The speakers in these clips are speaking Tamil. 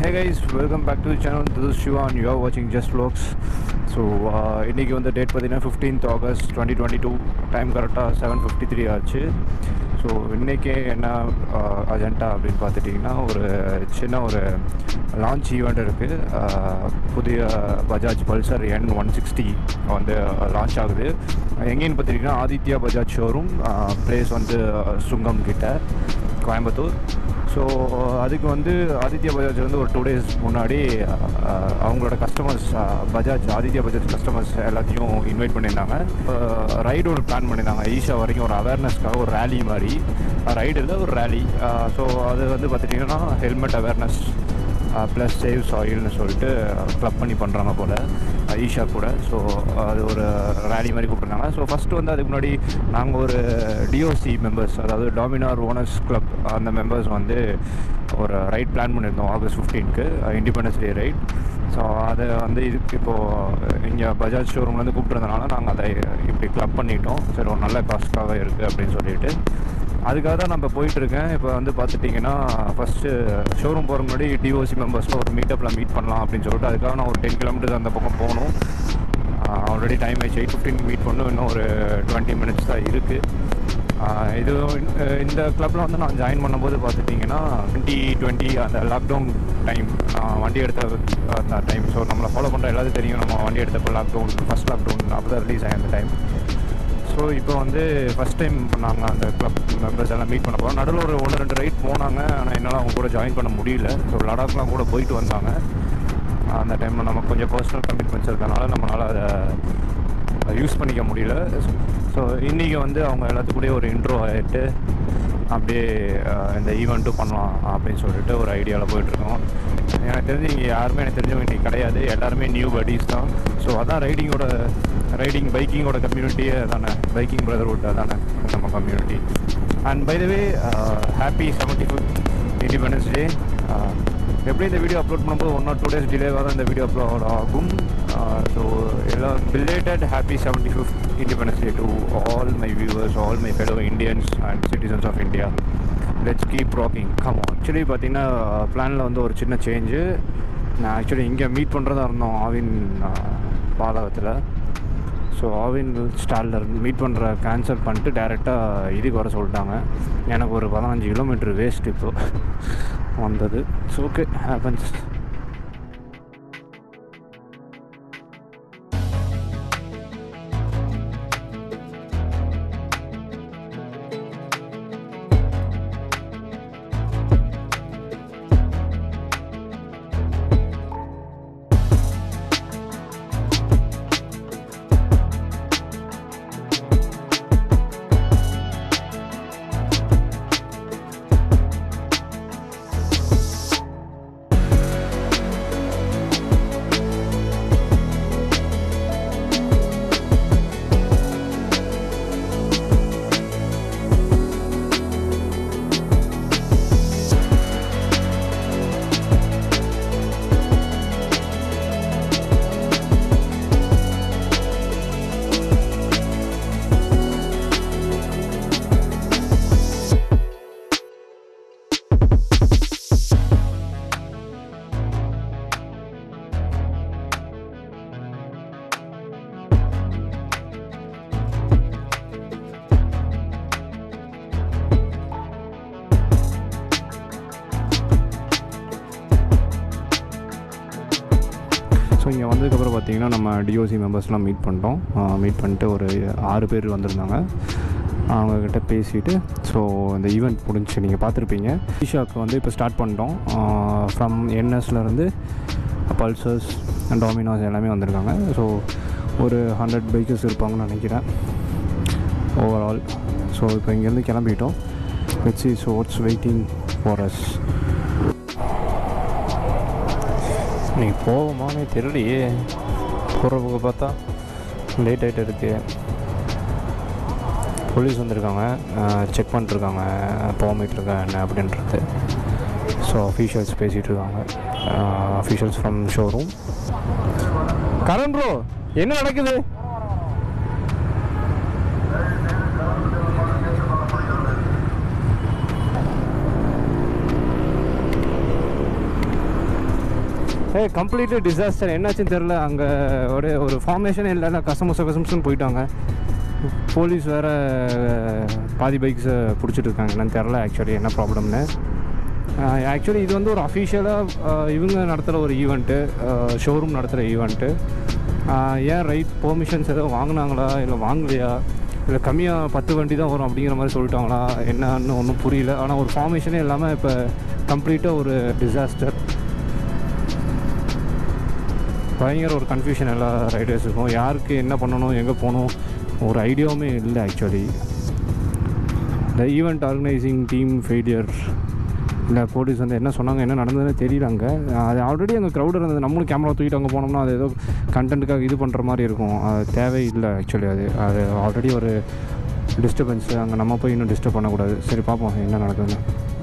Hey guys, welcome back to the channel. This is Shiva and you are watching Just Vlogs. So இன்றைக்கி வந்து டேட் பார்த்தீங்கன்னா fifteenth August twenty twenty two time கரெக்டாக செவன் ஃபிஃப்டி த்ரீ ஆச்சு ஸோ இன்றைக்கே என்ன அஜெண்டா அப்படின்னு பார்த்துட்டிங்கன்னா ஒரு சின்ன ஒரு லான்ச் ஈவெண்ட் இருக்குது புதிய Bajaj Pulsar N one sixty வந்து லான்ச் ஆகுது எங்கேன்னு பார்த்துட்டிங்கன்னா ஆதித்யா பஜாஜ் ஷோரூம் ப்ளேஸ் வந்து சுங்கம் கிட்ட கோயம்புத்தூர் ஸோ அதுக்கு வந்து ஆதித்யா பஜாஜ் வந்து ஒரு டூ டேஸ் முன்னாடி அஹ், அவங்களோட கஸ்டமர்ஸ் பஜாஜ் ஆதித்யா பஜாஜ் கஸ்டமர்ஸ் எல்லாத்தையும் இன்வைட் பண்ணியிருந்தாங்க ரைடு ஒரு பிளான் பண்ணியிருந்தாங்க ஈஷா வரைக்கும் ஒரு அவேர்னஸ்க்காக ஒரு ரேலி மாதிரி ரைடு இல்லை ஒரு ரேலி ஸோ அது வந்து பார்த்துட்டிங்கன்னா ஹெல்மெட் அவேர்னஸ் ப்ளஸ் சேவ்ஸ் ஆயில்னு சொல்லிட்டு க்ளப் பண்ணி பண்ணுறாங்க போல் ஈஷா கூட ஸோ அது ஒரு ரேலி மாதிரி கூப்பிட்ருந்தாங்க ஸோ ஃபஸ்ட்டு வந்து அதுக்கு முன்னாடி நாங்கள் ஒரு டிஓசி மெம்பர்ஸ் அதாவது டாமினார் ஓனர்ஸ் கிளப் அந்த மெம்பர்ஸ் வந்து ஒரு ரைட் பிளான் பண்ணியிருந்தோம் ஆகஸ்ட் ஃபிஃப்டீனுக்கு இண்டிபெண்டன்ஸ் டே ரைட் ஸோ அதை வந்து இதுக்கு இப்போது இங்கே பஜாஜ் ஷோரூம்லேருந்து கூப்பிட்றதுனால நாங்கள் அதை இப்படி கிளப் பண்ணிட்டோம் சரி ஒரு நல்ல காஸ்ட்காக இருக்குது அப்படின்னு சொல்லிட்டு அதுக்காக தான் நம்ம போயிட்டு இருக்கேன் இப்போ வந்து பார்த்துட்டிங்கன்னா ஃபஸ்ட்டு ஷோரூம் போகிற முன்னாடி டிஓசி மெம்பர்ஸில் ஒரு மீட்டப்பில் மீட் பண்ணலாம் அப்படின்னு சொல்லிட்டு அதுக்காக நான் ஒரு டென் கிலோமீட்டர்ஸ் அந்த பக்கம் போகணும் ஆல்ரெடி டைம் ஆயிடுச்சு எயிட் ஃபிஃப்டின் மீட் பண்ணணும் இன்னும் ஒரு டுவெண்ட்டி மினிட்ஸ் தான் இருக்குது இது இந்த- இந்த கிளப்பில் வந்து நான் ஜாயின் பண்ணும்போது பார்த்துட்டிங்கன்னா டுவெண்ட்டி டுவெண்ட்டி அந்த லாக்டவுன் டைம் நான் வண்டி எடுத்த அந்த டைம் ஸோ நம்மளை ஃபாலோ பண்ணுற எல்லாத்துக்கும் தெரியும் நம்ம வண்டி எடுத்தப்போ லாக்டவுன் ஃபஸ்ட் லாக்டவுன் அப்போ தான் ரிலீஸ் ஆகி அந்த டைம் ஸோ இப்போ வந்து ஃபஸ்ட் டைம் நாங்கள் அந்த கிளப் மெம்பர்ஸ் எல்லாம் மீட் பண்ண போகிறோம் நடுவில் ஒரு ஒன்று ரெண்டு ரைட் போனாங்க ஆனால் என்னால் அவங்க கூட ஜாயின் பண்ண முடியல ஸோ லடாக்லாம் கூட போயிட்டு வந்தாங்க அந்த டைமில் நமக்கு கொஞ்சம் பர்சனல் கமிட்மெண்ட்ஸ் இருக்கனால நம்மளால் அதை யூஸ் பண்ணிக்க முடியல ஸோ இன்றைக்கி வந்து அவங்க எல்லாத்துக்கூடயும் ஒரு இன்ட்ரோ ஆகிட்டு அப்படியே அஹ், இந்த ஈவெண்ட்டும் பண்ணலாம் அப்படின்னு சொல்லிட்டு ஒரு ஐடியாவில் போயிட்டுருக்கோம் எனக்கு தெரிஞ்சு இங்கே யாருமே எனக்கு தெரிஞ்சவங்க இன்றைக்கி கிடையாது எல்லாருமே நியூ buddies தான் ஸோ அதான் ரைடிங்கோட ரைடிங் பைக்கிங்கோட கம்யூனிட்டியே தானே பைக்கிங் பிரதர்ஹுட் தானே நம்ம community and by the way happy seventy fifth independence day எப்படி இந்த வீடியோ அப்லோட் பண்ணும்போது ஒன் ஆர் டூ டேஸ் டிலேவாக தான் இந்த வீடியோ அப்லோட் ஆகும் ஸோ எல்லாம் belated happy seventy fifth independence day to all my viewers all my fellow Indians and citizens of India let's keep rocking come actually பார்த்தீங்கன்னா பிளானில் வந்து ஒரு சின்ன சேஞ்சு நான் ஆக்சுவலி இங்கே மீட் பண்ணுறதா இருந்தோம் ஆவின் பாலகத்தில் ஸோ ஆவின் ஸ்டாலில் மீட் பண்ணுற கேன்சல் பண்ணிட்டு டேரெக்டாக இதுக்கு வர சொல்லிட்டாங்க எனக்கு ஒரு பதினஞ்சு கிலோமீட்டர் வேஸ்ட் இப்போ வந்தது ஸோ ஓகே ஹேப்பன்ஸ் ஸோ இங்கே வந்ததுக்கப்புறம் பார்த்தீங்கன்னா நம்ம டிஓசி மெம்பர்ஸ்லாம் மீட் பண்ணிட்டோம் மீட் பண்ணிட்டு ஒரு ஆறு பேர் வந்திருந்தாங்க அவங்கக்கிட்ட பேசிட்டு ஸோ இந்த ஈவெண்ட் முடிஞ்சு நீங்கள் பார்த்துருப்பீங்க ஈஷாவுக்கு வந்து இப்போ ஸ்டார்ட் பண்ணிட்டோம் ஃப்ரம் என்எஸ்லேருந்து பல்சர்ஸ் டாமினோஸ் எல்லாமே வந்திருக்காங்க ஸோ ஒரு ஹண்ட்ரட் பைக்கர்ஸ் இருப்பாங்கன்னு நினைக்கிறேன் ஓவரால் ஸோ இப்போ இங்கேருந்து கிளம்பிட்டோம் which is what's waiting for us நீ போவோமானே தெரியலையே போகிறவங்க பார்த்தா லேட் ஆகிட்டு இருக்கு போலீஸ் வந்திருக்காங்க செக் பண்ணிட்டுருக்காங்க போகாமிட்டு இருக்கேன் என்ன அப்படின்றது ஸோ அஃபீஷியல்ஸ் பேசிகிட்டு இருக்காங்க officials from showroom Karan bro என்ன நடக்குது ஏ கம்ப்ளீட்லி டிசாஸ்டர் என்னாச்சுன்னு தெரில அங்கே ஒரு ஒரு ஃபார்மேஷனே இல்லை கசமுச கசமுசன்னு போயிட்டாங்க போலீஸ் வேறு பாதி பைக்ஸை பிடிச்சிட்டு இருக்காங்க என்னன்னு தெரில ஆக்சுவலி என்ன ப்ராப்ளம்னு ஆக்சுவலி இது வந்து ஒரு அஃபிஷியலாக இவங்க நடத்துகிற ஒரு ஈவெண்ட்டு ஷோரூம் நடத்துகிற ஈவெண்ட்டு ஏன் ரைட் பெர்மிஷன்ஸ் எதுவும் வாங்கினாங்களா இல்லை வாங்கலையா இல்லை கம்மியாக பத்து வண்டி தான் வரும் அப்படிங்கிற மாதிரி சொல்லிட்டாங்களா என்னன்னு ஒன்றும் புரியல ஆனால் ஒரு ஃபார்மேஷனே இல்லாமல் இப்போ கம்ப்ளீட்டாக ஒரு டிசாஸ்டர் பயங்கர ஒரு கன்ஃபியூஷன் எல்லா ரைடர்ஸுக்கும் யாருக்கு என்ன பண்ணணும் எங்கே போகணும் ஒரு ஐடியாவுமே இல்லை ஆக்சுவலி இந்த ஈவெண்ட் ஆர்கனைசிங் டீம் ஃபெயிலியர் இல்லை போலீஸ் வந்து என்ன சொன்னாங்க என்ன நடந்ததுன்னு தெரியல அங்கே அது ஆல்ரெடி அங்கே க்ரௌட் இருந்தது நம்மளும் கேமரா தூக்கிட்டு அங்கே போனோம்னா அது ஏதோ கண்டென்ட்டுக்காக இது பண்ணுற மாதிரி இருக்கும் அது தேவையில்லை ஆக்சுவலி அது அது ஆல்ரெடி ஒரு டிஸ்டர்பன்ஸு அங்கே நம்ம போய் இன்னும் டிஸ்டர்ப் பண்ணக்கூடாது சரி பார்ப்போம் என்ன நடக்குதுன்னு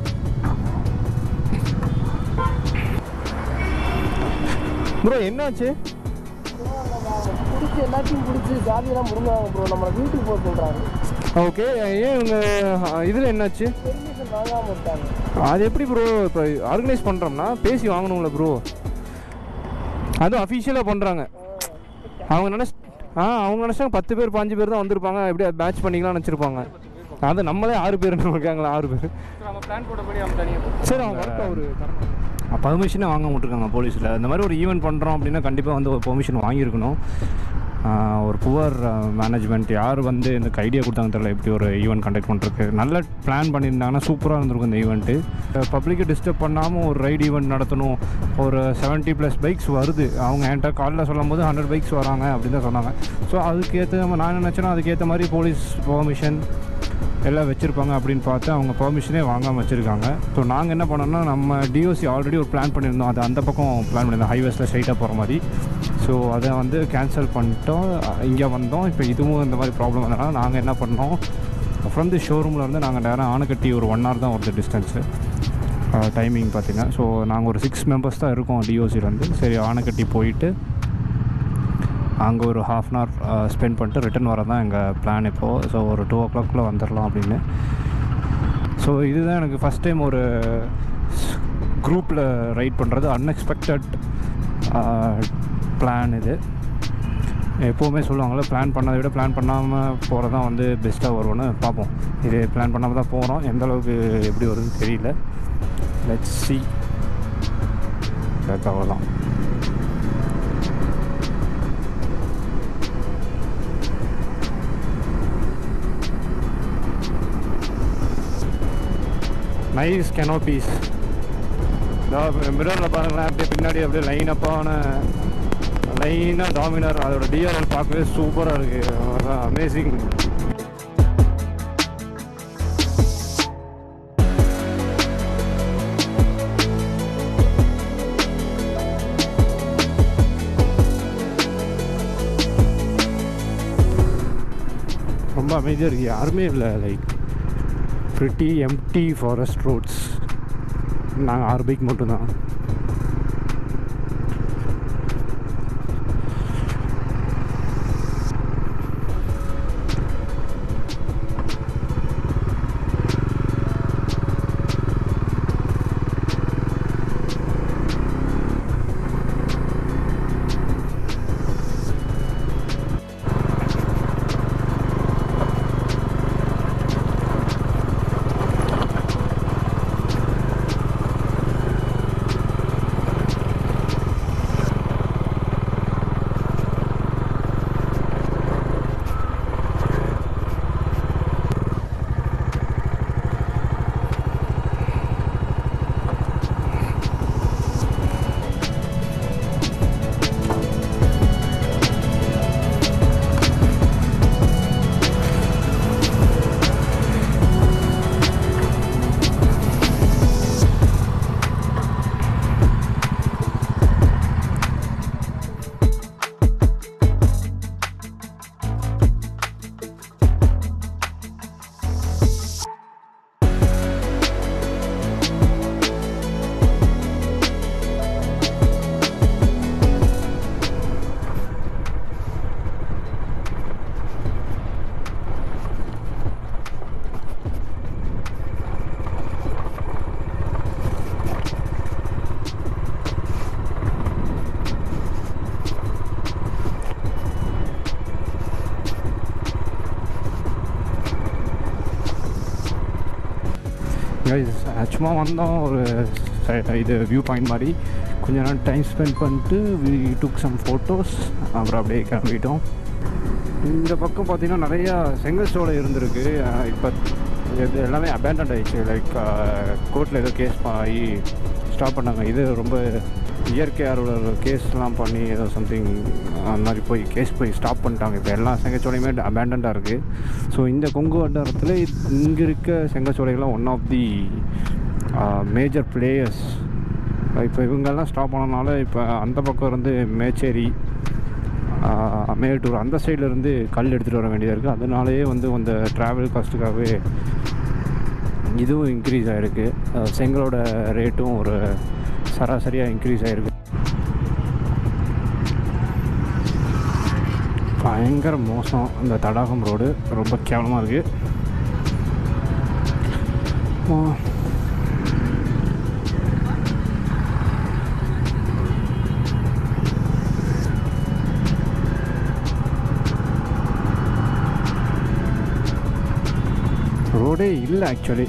ப்ரோ என்னாச்சு பிடிச்சி எல்லாத்தையும் பிடிச்சி ஜாதியெல்லாம் முடிஞ்சாங்க ப்ரோ நம்ம வீட்டுக்கு போக சொல்கிறாங்க ஓகே ஏன் இவங்க இதில் என்னாச்சு பெர்மிஷன் வாங்காமல் இருக்காங்க அது எப்படி ப்ரோ இப்போ ஆர்கனைஸ் பண்ணுறோம்னா பேசி வாங்கணும்ல ப்ரோ அதுவும் அஃபிஷியலாக பண்ணுறாங்க அவங்க நினச்சி ஆ அவங்க நினச்சாங்க பத்து பேர் பாஞ்சு பேர் தான் வந்திருப்பாங்க எப்படியா மேட்ச் பண்ணிக்கலாம்னு நினச்சிருப்பாங்க அது நம்மளே ஆறு பேர் இருக்காங்களா ஆறு பேர் நம்ம பிளான் போட்டபடி அவங்க தனியாக சரி அவங்க வரட்டும் ஒரு பர்மிஷனே வாங்க விட்ருக்காங்க போலீஸில் இந்த மாதிரி ஒரு ஈவெண்ட் பண்ணுறோம் அப்படின்னா கண்டிப்பாக வந்து ஒரு பெர்மிஷன் வாங்கியிருக்கணும் ஆஹ் ஒரு புவர் மேனேஜ்மெண்ட் யார் வந்து எனக்கு ஐடியா கொடுத்தாங்க தெரியல இப்படி ஒரு ஈவெண்ட் கண்டக்ட் பண்ணுறதுக்கு நல்ல பிளான் பண்ணியிருந்தாங்கன்னா சூப்பராக இருந்திருக்கும் இந்த ஈவெண்ட்டு பப்ளிக்கை டிஸ்டர்ப் பண்ணாமல் ஒரு ரைடு ஈவெண்ட் நடத்தணும் ஒரு 70 ப்ளஸ் பைக்ஸ் வருது அவங்க என்கிட்ட காலில் சொல்லும் போது ஹண்ட்ரட் பைக்ஸ் வராங்க அப்படின்னு தான் சொன்னாங்க ஸோ அதுக்கேற்ற நான் என்ன நினச்சேன்னா அதுக்கேற்ற மாதிரி போலீஸ் பெர்மிஷன் எல்லாம் வச்சுருப்பாங்க அப்படின்னு பார்த்து அவங்க பெர்மிஷனே வாங்காமல் வச்சுருக்காங்க ஸோ நாங்கள் என்ன பண்ணோம்னா நம்ம டிஓசி ஆல்ரெடி ஒரு பிளான் பண்ணியிருந்தோம் அது அந்த பக்கம் பிளான் பண்ணியிருந்தோம் ஹைவேஸில் ஸ்ட்ரைட்டாக போகிற மாதிரி ஸோ அதை வந்து கேன்சல் பண்ணிட்டோம் இங்கே வந்தோம் இப்போ இதுவும் இந்த மாதிரி ப்ராப்ளம் வந்தனால நாங்கள் என்ன பண்ணோம் ஃப்ரம் தி ஷோரூமில் இருந்து நாங்கள் நேரம் ஆனக்கட்டி ஒரு ஒன் ஹவர் தான் வருது டிஸ்டன்ஸு டைமிங் பார்த்தீங்கன்னா ஸோ நாங்கள் ஒரு சிக்ஸ் மெம்பர்ஸ் தான் இருக்கோம் டிஓசிலேருந்து சரி ஆனக்கட்டி போயிட்டு அங்கே ஒரு ஹாஃப் அன் ஹவர் ஸ்பெண்ட் பண்ணிட்டு ரிட்டர்ன் வர தான் எங்கள் பிளான் இப்போது ஸோ ஒரு டூ ஓ கிளாக்குள்ளே வந்துடலாம் அப்படின்னு ஸோ இதுதான் எனக்கு ஃபஸ்ட் டைம் ஒரு குரூப்பில் ரைட் பண்ணுறது அன்எக்ஸ்பெக்டட் பிளான் இது எப்போவுமே சொல்லுவாங்கள்ல பிளான் பண்ணதை விட பிளான் பண்ணாமல் போகிறது தான் வந்து பெஸ்ட்டாக வரும்னு பார்ப்போம் இது பிளான் பண்ணாமல் தான் போகிறோம் எந்த அளவுக்கு எப்படி வருதுன்னு தெரியல லெட்ஸ் சி அவ்வளோதான் நைஸ் கெனோபீஸ் மிரரில் பாருங்களேன் அப்படியே பின்னாடி அப்படியே லைன் அப்பான லைனாக டாமினார் அதோட டிஆர்எல் பார்க்கவே சூப்பராக இருக்குது அமேசிங் ரொம்ப அமைதியாக இருக்குது யாருமே இல்லை like pretty empty forest roads நாங்கள் ஆறு பைக் மட்டும்தான் Guys, சும்மா வந்தோம் ஒரு ச- இது வியூ பாயிண்ட் மாதிரி கொஞ்ச நேரம் டைம் ஸ்பெண்ட் பண்ணிட்டு வி டுக் சம் ஃபோட்டோஸ் அப்புறம் அப்படியே கிளம்பிட்டோம் இந்த பக்கம் பார்த்தீங்கன்னா நிறையா செங்கல் சோலை இருந்திருக்கு இப்போ இது எல்லாமே அபேண்டன்ட் ஆயிடுச்சு லைக் கோர்ட்டில் ஏதோ கேஸ் ஆகி ஸ்டாப் பண்ணாங்க இது ரொம்ப இயற்கை அறுவலர் கேஸ்லாம் பண்ணி ஏதோ சம்திங் அந்த மாதிரி போய் கேஸ் போய் ஸ்டாப் பண்ணிட்டாங்க இப்போ எல்லா செங்கச்சோலையுமே அபேண்டண்டாக இருக்குது ஸோ இந்த கொங்கு வட்டாரத்தில் இங்கே இருக்க செங்கச்சோலைகள்லாம் one of the major players இப்போ இவங்கெல்லாம் ஸ்டாப் பண்ணனால இப்போ அந்த பக்கம் இருந்து மேச்சேரி ஆஹ் மேட்டூர் அந்த சைடில் இருந்து கல் எடுத்துகிட்டு வர வேண்டியதாக இருக்குது அதனாலேயே வந்து அந்த ட்ராவல் காஸ்ட்டுக்காகவே இதுவும் இன்க்ரீஸ் ஆகிருக்கு செங்கலோட ரேட்டும் ஒரு சராசரியாக இன்க்ரீஸ் ஆகிருக்கு பயங்கர மோசம் இந்த தடாகம் ரோடு ரொம்ப கேவலமாக இருக்குது ரோடே இல்லை ஆக்சுவலி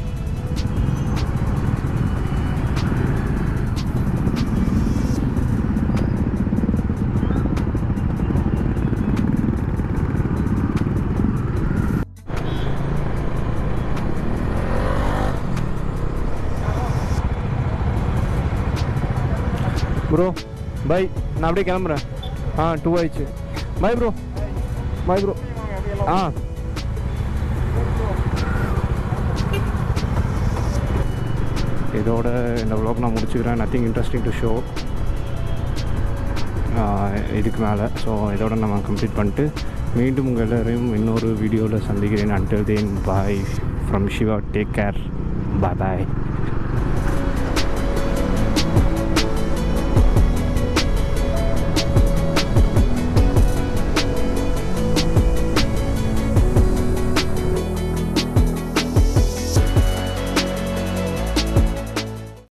ப்ரோ பை நான் அப்படியே கிளம்புறேன் ஆ டூ ஆயிடுச்சு பை ப்ரோ பை ப்ரோ ஆ இதோட இந்த vlog நான் முடிச்சுக்கிறேன் நத்திங் இன்ட்ரெஸ்டிங் டு ஷோ இதுக்கு மேலே ஸோ இதோட நம்ம கம்ப்ளீட் பண்ணிட்டு மீண்டும் உங்கள் எல்லாரையும் இன்னொரு வீடியோவில் சந்திக்கிறேன் until then bye from Siva take care bye bye